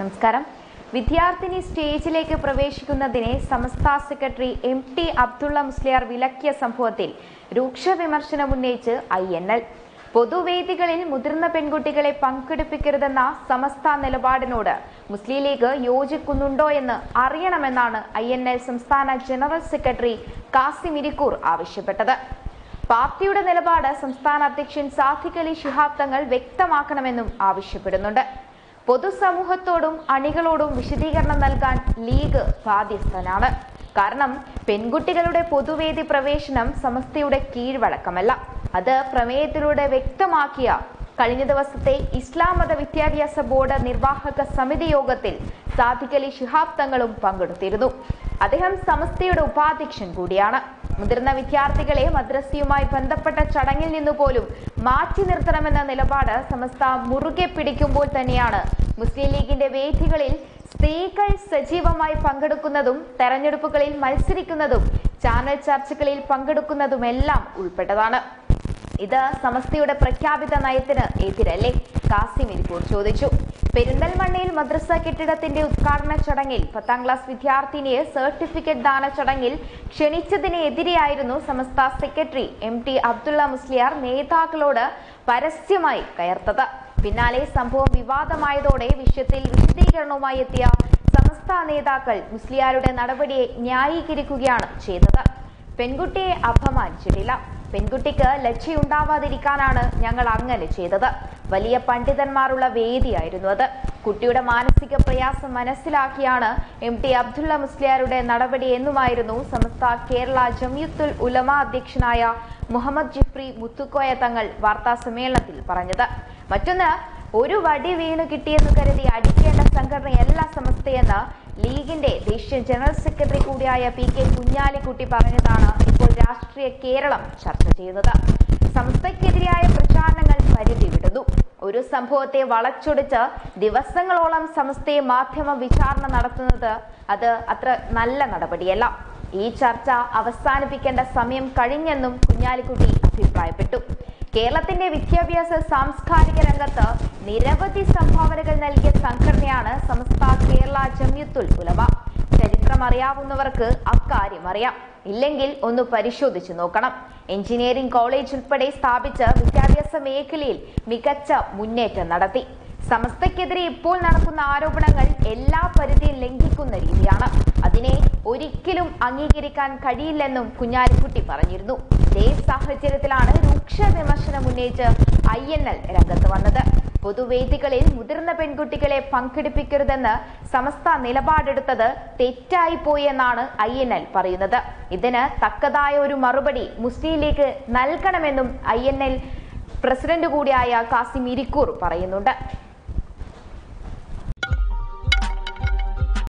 നമസ്കാരം വിദ്യാർത്ഥിനി സ്റ്റേജിലേക്ക് പ്രവേശിക്കുന്നതിനെ Samastha secretary M T Abdulla Musliyar വിലക്കിയ സംഭവത്തിൽ രൂക്ഷ വിമർശനം ഉന്നയിച്ച് ഐ എൻ എൽ പൊതുവേദികളിൽ മുതിർന്ന പെൺകുട്ടികളെ പങ്കെടുപ്പിക്കരുതെന്ന സമസ്ത നിലപാടിനോട് മുസ്ലിം ലീഗ് യോജിക്കുന്നുണ്ടോ എന്ന് അറിയണമെന്നാണ് ഐ എൻ എൽ സംസ്ഥാന ജനറൽ സെക്രട്ടറി കാസിം ഇരിക്കൂർ ആവശ്യപ്പെട്ടത് പാർട്ടിയുടെ നിലപാട് സംസ്ഥാന അധ്യക്ഷൻ സാദിഖ് അലി ശിഹാബ് തങ്ങൾ വ്യക്തമാക്കണമെന്നും ആവശ്യപ്പെടുന്നുണ്ട് പൊതുസമൂഹത്തോടും അണികളോടും വിശദീകരണം നൽകാൻ ലീഗ് ബാധ്യസ്ഥനാണ് കാരണം പെൺകുട്ടികളുടെ പൊതുവേദി പ്രവേശനം സമസ്തയുടെ കീഴ്വഴക്കമല്ല അത് പ്രമേയത്തിലൂടെ വ്യക്തമാക്കിയ കഴിഞ്ഞ ദിവസത്തെ ഇസ്ലാം മത വിദ്യാഭ്യാസ ബോർഡ് നിർവാഹക സമിതി യോഗത്തിൽ സാദിഖ് അലി ശിഹാബ് തങ്ങളും പങ്കെടുത്തിരുന്നു അദ്ദേഹം സമസ്തയുടെ ഉപാധ്യക്ഷൻ കൂടിയാണ് മുതിർന്ന വിദ്യാർത്ഥികളെ മദ്രസയുമായി ബന്ധപ്പെട്ട ചടങ്ങിൽ നിന്ന് പോലും മാറ്റി നിർത്തണമെന്ന നിലപാട് സമസ്ത മുറുകെ പിടിക്കുമ്പോൾ തന്നെയാണ് മുസ്ലിം ലീഗിന്റെ വേദികളിൽ സ്ത്രീകൾ സജീവമായി പങ്കെടുക്കുന്നതും തെരഞ്ഞെടുപ്പുകളിൽ മത്സരിക്കുന്നതും ചാനൽ ചർച്ചകളിൽ പങ്കെടുക്കുന്നതുമെല്ലാം ഉൾപ്പെട്ടതാണ് ഇത് സമസ്തയുടെ പ്രഖ്യാപിത നയത്തിന് എതിരല്ലേ കാസിം ഇരിക്കൂർ ചോദിച്ചു പെരിന്തൽമണ്ണയിൽ മദ്രസ കെട്ടിടത്തിന്റെ ഉദ്ഘാടന ചടങ്ങിൽ പത്താം ക്ലാസ് വിദ്യാർത്ഥിനിയെ സർട്ടിഫിക്കറ്റ് ദാന ചടങ്ങിൽ ക്ഷണിച്ചതിനെതിരെയായിരുന്നു Samastha secretary M T Abdulla Musliyar നേതാക്കളോട് പരസ്യമായി കയർത്തത് പിന്നാലെ സംഭവം വിവാദമായതോടെ വിഷയത്തിൽ വിശദീകരണവുമായി എത്തിയ സമസ്ത നേതാക്കൾ മുസ്ലിയാരുടെ നടപടിയെ ന്യായീകരിക്കുകയാണ് ചെയ്തത് പെൺകുട്ടിയെ അപമാനിച്ചിട്ടില്ല പെൺകുട്ടിക്ക് ലജ്ജയുണ്ടാവാതിരിക്കാനാണ് ഞങ്ങൾ അങ്ങനെ ചെയ്തത് വലിയ പണ്ഡിതന്മാരുള്ള വേദിയായിരുന്നു അത് കുട്ടിയുടെ മാനസിക പ്രയാസം മനസ്സിലാക്കിയാണ് എം ടി അബ്ദുള്ള മുസ്ലിയാരുടെ നടപടി എന്നുമായിരുന്നു സമസ്ത കേരള ജമിയത്തുൽ ഉലമ അധ്യക്ഷനായ മുഹമ്മദ് ജിഫ്രി മുത്തുക്കോയ തങ്ങൾ വാർത്താ സമ്മേളനത്തിൽ പറഞ്ഞത് മറ്റൊന്ന് ഒരു വടി വീണു കിട്ടിയെന്ന് കരുതി അടിക്കേണ്ട സംഘടനയല്ല സമസ്തയെന്ന് ലീഗിന്റെ ദേശീയ ജനറൽ സെക്രട്ടറി കൂടിയായ പി കെ കുഞ്ഞാലിക്കുട്ടി പറഞ്ഞതാണ് ഇപ്പോൾ രാഷ്ട്രീയ കേരളം ചർച്ച ചെയ്യുന്നത് സംസ്ഥയ്ക്കെതിരായ പ്രചാരണങ്ങൾ പരിധി വിടുന്നു ഒരു സംഭവത്തെ വളച്ചൊടിച്ച് ദിവസങ്ങളോളം സംസ്ഥയെ മാധ്യമ വിചാരണ നടത്തുന്നത് അത് അത്ര നല്ല നടപടിയല്ല ഈ ചർച്ച അവസാനിപ്പിക്കേണ്ട സമയം കഴിഞ്ഞെന്നും കുഞ്ഞാലിക്കുട്ടി അഭിപ്രായപ്പെട്ടു കേരളത്തിന്റെ വിദ്യാഭ്യാസ സാംസ്കാരിക രംഗത്ത് നിരവധി സംഭാവനകൾ നൽകിയ സംഘടനയാണ് സമസ്ത കേരള ജമ്യത്തുൽ ഉലമ ചരിത്രം അറിയാവുന്നവർക്ക് അക്കാര്യം അറിയാം ഇല്ലെങ്കിൽ ഒന്ന് പരിശോധിച്ചു നോക്കണം എഞ്ചിനീയറിംഗ് കോളേജ് ഉൾപ്പെടെ സ്ഥാപിച്ച് വിദ്യാഭ്യാസ മേഖലയിൽ മികച്ച മുന്നേറ്റം നടത്തി സമസ്തയ്ക്കെതിരെ ഇപ്പോൾ നടക്കുന്ന ആരോപണങ്ങൾ എല്ലാ പരിധിയും ലംഘിക്കുന്ന രീതിയാണ് അതിനെ ഒരിക്കലും അംഗീകരിക്കാൻ കഴിയില്ലെന്നും കുഞ്ഞാലിക്കുട്ടി പറഞ്ഞിരുന്നു ഇതേ സാഹചര്യത്തിലാണ് രൂക്ഷ വിമർശനം ഉന്നയിച്ച് ഐ എൻ എൽ രംഗത്ത് വന്നത് പൊതുവേദികളിൽ മുതിർന്ന പെൺകുട്ടികളെ പങ്കെടുപ്പിക്കരുതെന്ന് സമസ്ത നിലപാടെടുത്തത് തെറ്റായി പോയി എന്നാണ് ഐ എൻ എൽ പറയുന്നത് ഇതിന് തക്കതായ ഒരു മറുപടി മുസ്ലിം ലീഗ് നൽകണമെന്നും ഐ എൻ എൽ പ്രസിഡന്റ് കൂടിയായ കാസിം ഇരിക്കൂർ പറയുന്നുണ്ട്